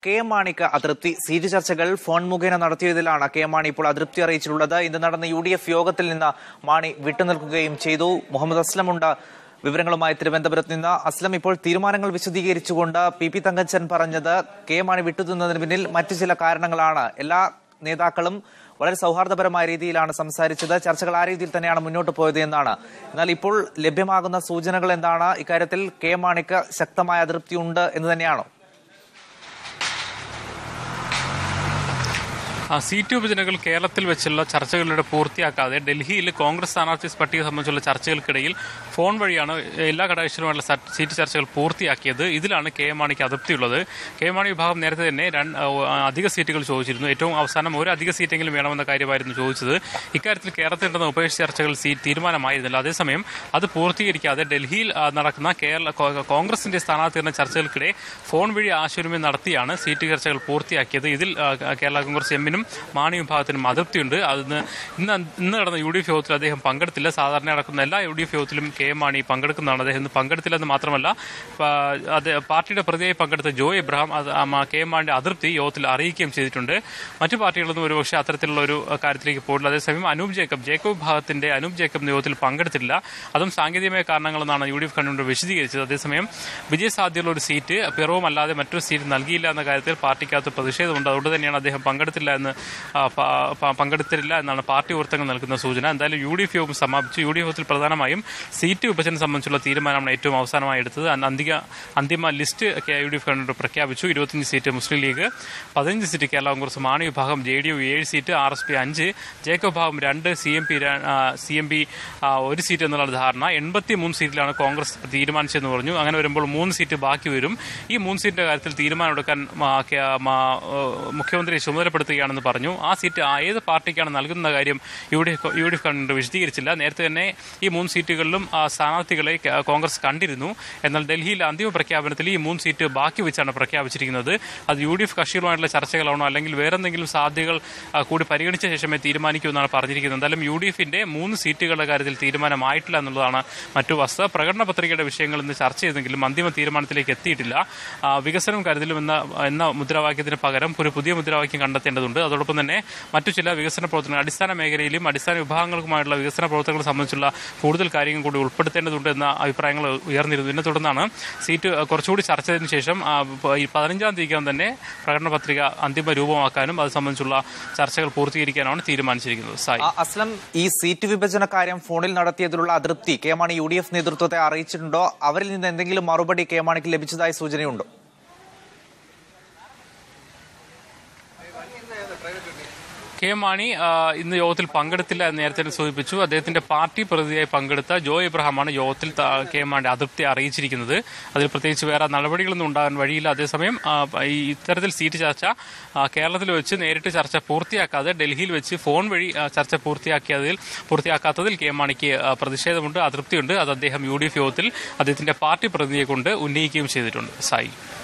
K M മാണിക്ക് അതൃപ്തി seat ചർച്ചകൾ ഫോൺ മുഖേന നടത്തിയതിലാണ് കെ എം മാണി ഇപ്പോൾ അതൃപ്തി അറിയിച്ചിട്ടുള്ളത് ഇന്ന് നടന്ന യു ഡി എഫ് യോഗത്തിൽ നിന്ന് മാണി വിട്ടുനിൽക്കുകയും ചെയ്തു മുഹമ്മദ് അസ്ലമുണ്ട് വിവരങ്ങളുമായി തിരുവനന്തപുരത്ത് നിന്ന് അസ്ലം ഇപ്പോൾ തീരുമാനങ്ങൾ വിശദീകരിച്ചുകൊണ്ട് പി പി തങ്കച്ചൻ പറഞ്ഞത് കെ എം മാണി വിട്ടുനിന്നതിന് പിന്നിൽ മറ്റു ചില കാരണങ്ങളാണ് എല്ലാ നേതാക്കളും വളരെ സൗഹാർദ്ദപരമായ രീതിയിലാണ് സംസാരിച്ചത് ചർച്ചകൾ ആ രീതിയിൽ തന്നെയാണ് മുന്നോട്ട് പോയത് എന്നാണ് എന്നാൽ ഇപ്പോൾ ലഭ്യമാകുന്ന സൂചനകൾ എന്താണ് ഇക്കാര്യത്തിൽ കെ എം മാണിക്ക് ശക്തമായ അതൃപ്തി ഉണ്ട് എന്ന് തന്നെയാണോ ആ, സീറ്റ് വിഭജനങ്ങൾ കേരളത്തിൽ വെച്ചുള്ള ചർച്ചകളുടെ പൂർത്തിയാക്കാതെ ഡൽഹിയിൽ കോൺഗ്രസ് സ്ഥാനാർത്ഥി പട്ടിക സംബന്ധിച്ചുള്ള ചർച്ചകൾക്കിടയിൽ ഫോൺ വഴിയാണ് എല്ലാ ഘടകകക്ഷികളുമായുള്ള സ- സീറ്റ് ചർച്ചകൾ പൂർത്തിയാക്കിയത് ഇതിലാണ് കെ എം മാണിക്ക് അതൃപ്തിയുള്ളത് കെ എം മാണി വിഭാഗം നേരത്തെ തന്നെ രണ്ട് ആ, അധിക സീറ്റുകൾ ചോദിച്ചിരുന്നു ഏറ്റവും അവസാനം ഒരു അധിക സീറ്റെങ്കിലും വേണമെന്ന കാര്യമായിരുന്നു ചോദിച്ചത് ഇക്കാര്യത്തിൽ കേരളത്തിൽ നടന്ന ഉപേക്ഷ ചർച്ചകൾ സീറ്റ് തീരുമാനമായിരുന്നില്ല അതേസമയം അത് പൂർത്തീകരിക്കാതെ ഡൽഹിയിൽ ആ, നടക്കുന്ന കേരള കോ- കോൺഗ്രസിന്റെ സ്ഥാനാർത്ഥികളുടെ ചർച്ചകൾക്കിടെ ഫോൺ വഴി ആശയവിനിമയം നടത്തിയാണ് സീറ്റ് ചർച്ചകൾ പൂർത്തിയാക്കിയത് ഇതിൽ ആ, കേരള കോൺഗ്രസ് എമ്മിനും മാണി വിഭാഗത്തിനും അതൃപ്തിയുണ്ട് അതിന് ഇന്ന് ഇന്ന് നടന്ന യു ഡി എഫ് യോഗത്തിൽ അദ്ദേഹം പങ്കെടുത്തില്ല സാധാരണ നടക്കുന്ന എല്ലാ യു ഡി എഫ് യോഗത്തിലും കെ എം മാണി പങ്കെടുക്കുന്നതാണ് അദ്ദേഹം ഇന്ന് പങ്കെടുത്തില്ലെന്ന് മാത്രമല്ല പ- അത് പാർട്ടിയുടെ പ്രതിയായി പങ്കെടുത്ത ജോയ് എബ്രഹാം അത് ആ മ- കെ എം മാണിയുടെ അതൃപ്തി യോഗത്തിൽ അറിയിക്കുകയും ചെയ്തിട്ടുണ്ട് മറ്റു പാർട്ടികളൊന്നും ഒരുപക്ഷെ അത്തരത്തിലുള്ള ഒരു കാര്യത്തിലേക്ക് പോയിട്ടില്ല അതേസമയം അനൂപ് ജേക്കബ് ജേക്കബ് വിഭാഗത്തിന്റെ അനൂപ് ജേക്കബ് യോഗത്തിൽ പങ്കെടുത്തില്ല അതും സാങ്കേതികമായ കാരണങ്ങളെന്നാണ് യു ഡി എഫ് കൺവീനർ വിശദീകരിച്ചത് അതേസമയം വിജയസാധ്യതയുള്ള ഒരു സീറ്റ് പിറവുമല്ലാതെ മറ്റൊരു സീറ്റ് നൽകിയില്ല എന്ന കാര്യത്തിൽ പാർട്ടിക്കകത്ത് പ്രതിഷേധമുണ്ട് അതുകൊണ്ട് തന്നെയാണ് അദ്ദേഹം പങ്കെടുത്തില്ല എന്ന് ആ, പ- പ- പങ്കെടുത്തില്ല എന്നാണ് പാർട്ടി വൃത്തങ്ങൾ നൽകുന്ന സൂചന എന്തായാലും യു ഡി എഫ് യോഗം സമാപിച്ചു യു ഡി എഫ് യോഗത്തിൽ പ്രധാനമായും സീറ്റ് വിഭജനം സംബന്ധിച്ചുള്ള തീരുമാനമാണ് ഏറ്റവും അവസാനമായി എടുത്തത് അന്ന് അന്തിക അന്തിമ list K- U D F convener പ്രഖ്യാപിച്ചു ഇരുപത്തിയഞ്ച് സീറ്റ് മുസ്ലിം ലീഗ് പതിനഞ്ച് സീറ്റ് കേരള കോൺഗ്രസ് മാണി വിഭാഗം ജെ ഡി യു ഏഴ് സീറ്റ് ആർ എസ് പി അഞ്ച് ജേക്കബ് വിഭാഗം രണ്ട് C M P C M P ഒരു സീറ്റ് എന്നുള്ള ധാരണ എൺപത്തി മൂന്ന് സീറ്റിലാണ് കോൺഗ്രസ് തീരുമാനിച്ചതെന്ന് പറഞ്ഞു അങ്ങനെ വരുമ്പോൾ മൂന്ന് സീറ്റ് ബാക്കി വരും ഈ മൂന്ന് സീറ്റിന്റെ കാര്യത്തിൽ തീരുമാനമെടുക്കാൻ മാ- കെ- മാ- ഏഹ് മുഖ്യമന്ത്രി ചുമതലപ്പെടുത്തുകയാണെന്ന് പറഞ്ഞു ആ സീറ്റ് ആ ഏത് പാർട്ടിക്കാണ് നൽകുന്ന കാര്യം U D F U D F convener വിശദീകരിച്ചില്ല നേരത്തെ തന്നെ ഈ മൂന്ന് സീറ്റുകളിലും ആ സ്ഥാനാർത്ഥികളെ ക- കോൺഗ്രസ് കണ്ടിരുന്നു എന്നാൽ ഡൽഹിയിൽ അന്തിമ പ്രഖ്യാപനത്തിൽ ഈ മൂന്ന് സീറ്റ് ബാക്കി വെച്ചാണ് പ്രഖ്യാപിച്ചിരിക്കുന്നത് അത് യു ഡി എഫ് കക്ഷികളുമായിട്ടുള്ള ചർച്ചകളാണോ അല്ലെങ്കിൽ വേറെന്തെങ്കിലും സാധ്യതകൾ ആ, കൂടി പരിഗണിച്ച ശേഷമേ തീരുമാനിക്കുമെന്നാണ് പറഞ്ഞിരിക്കുന്നത് എന്തായാലും യു ഡി എഫിന്റെ മൂന്ന് സീറ്റുകളുടെ കാര്യത്തിൽ തീരുമാനമായിട്ടില്ല എന്നുള്ളതാണ് മറ്റു വസ്തുത പ്രകടന പത്രികയുടെ വിഷയങ്ങൾ ഇന്ന് ചർച്ച ചെയ്തെങ്കിലും അന്തിമ തീരുമാനത്തിലേക്ക് എത്തിയിട്ടില്ല ആ, വികസനം കരുതലും എന്ന എന്ന മുദ്രാവാക്യത്തിന് പകരം ഒരു പുതിയ മുദ്രാവാക്യം കണ്ടെത്തേണ്ടതുണ്ട് അതോടൊപ്പം തന്നെ മറ്റു ചില വികസന പ്രവർത്തനങ്ങൾ അടിസ്ഥാന മേഖലയിലും അടിസ്ഥാന വിഭാഗങ്ങൾക്കുമായുള്ള വികസന പ്രവർത്തനങ്ങൾ സംബന്ധിച്ചുള്ള കൂടുതൽ കാര്യങ്ങൾ കൂടി ഉൾപ്പെടുത്തേണ്ടതുണ്ട് എന്ന അഭിപ്രായങ്ങൾ ഉയർന്നിരുന്നു ഇതിനെ തുടർന്നാണ് സീറ്റ് കുറച്ചുകൂടി ചർച്ച ചെയ്തതിനു ശേഷം ആ, ഈ പതിനഞ്ചാം തീയതിക്കകം തന്നെ പ്രകടന പത്രിക അന്തിമ രൂപമാക്കാനും അത് സംബന്ധിച്ചുള്ള ചർച്ചകൾ പൂർത്തീകരിക്കാനാണ് തീരുമാനിച്ചിരിക്കുന്നത് സായി ആ, അസ്ലം ഈ സീറ്റ് വിഭജന കാര്യം ഫോണിൽ നടത്തിയതിലുള്ള അതൃപ്തി K Mani U D F നേതൃത്വത്തെ അറിയിച്ചിട്ടുണ്ടോ അവരിൽ നിന്ന് എന്തെങ്കിലും മറുപടി കെ മാണിക്ക് ലഭിച്ചതായി സൂചനയുണ്ടോ കെ എം മാണി ആ, ഇന്ന് യോഗത്തിൽ പങ്കെടുത്തില്ല എന്ന് നേരത്തെ തന്നെ സൂചിപ്പിച്ചു അദ്ദേഹത്തിന്റെ പാർട്ടി പ്രതിനിധിയായി പങ്കെടുത്ത ജോ ഇബ്രഹാമാണ് യോഗത്തിൽ ത- കെ എം മാണിയുടെ അതൃപ്തി അറിയിച്ചിരിക്കുന്നത് അതിൽ പ്രത്യേകിച്ച് വേറെ നടപടികളൊന്നും ഉണ്ടാകാൻ വഴിയില്ല അതേസമയം ആ, ഈ ഇത്തരത്തിൽ സീറ്റ് ചർച്ച ആ, കേരളത്തിൽ വെച്ച് നേരിട്ട് ചർച്ച പൂർത്തിയാക്കാതെ ഡൽഹിയിൽ വെച്ച് ഫോൺ വഴി ആ, ചർച്ച പൂർത്തിയാക്കിയതിൽ പൂർത്തിയാക്കാത്തതിൽ കെ എം മാണിക്ക് ആ, പ്രതിഷേധമുണ്ട് അതൃപ്തിയുണ്ട് അത് അദ്ദേഹം യു ഡി എഫ് യോഗത്തിൽ അദ്ദേഹത്തിന്റെ പാർട്ടി പ്രതിനിധിയെ കൊണ്ട് ഉന്നയിക്കുകയും ചെയ്തിട്ടുണ്ട് സായി